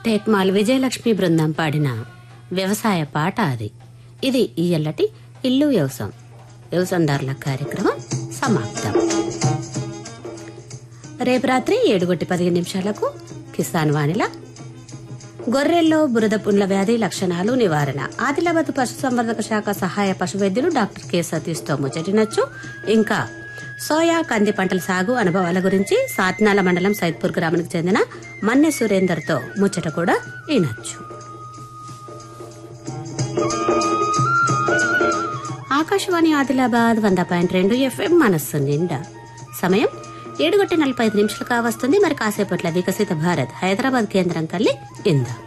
టేక్మాల్ విజయలక్ష్మి బృందం పాడిన వ్యవసాయ పాట అది ఇది ఇయ్యల్లటి ఇల్లు వ్యవసాయం వ్యవసాయదారుల కార్యక్రమం సమాప్తం రేపు రాత్రి ఏడు గొట్టి పదిహేను నిమిషాలకు కిసాన్ వాణిల గొర్రెల్లో బురద పుండ్ల వ్యాధి లక్షణాలు నివారణ ఆదిలాబాద్ పశుసంవర్ధక శాఖ సహాయ పశు వైద్యులు డాక్టర్ కె సతీష్తో ముచ్చటినచ్చు ఇంకా సోయా కంది పంటల సాగు అనుభవాల గురించి సాత్నాల మండలం సైద్పూర్ గ్రామానికి చెందిన మన్నె సురేందర్తో ముచ్చట కూడా వినొచ్చు ఆకాశవాణి ఆదిలాబాద్ వంద పాయింట్ రెండు ఎఫ్ఎం మనస్సు నిండా సమయం ఏడు గంట నలభై ఐదు నిమిషాలు కావస్తుంది మరి కాసేపట్ల వికసిత భారత్ హైదరాబాద్ కేంద్రం కల్లి ఇందా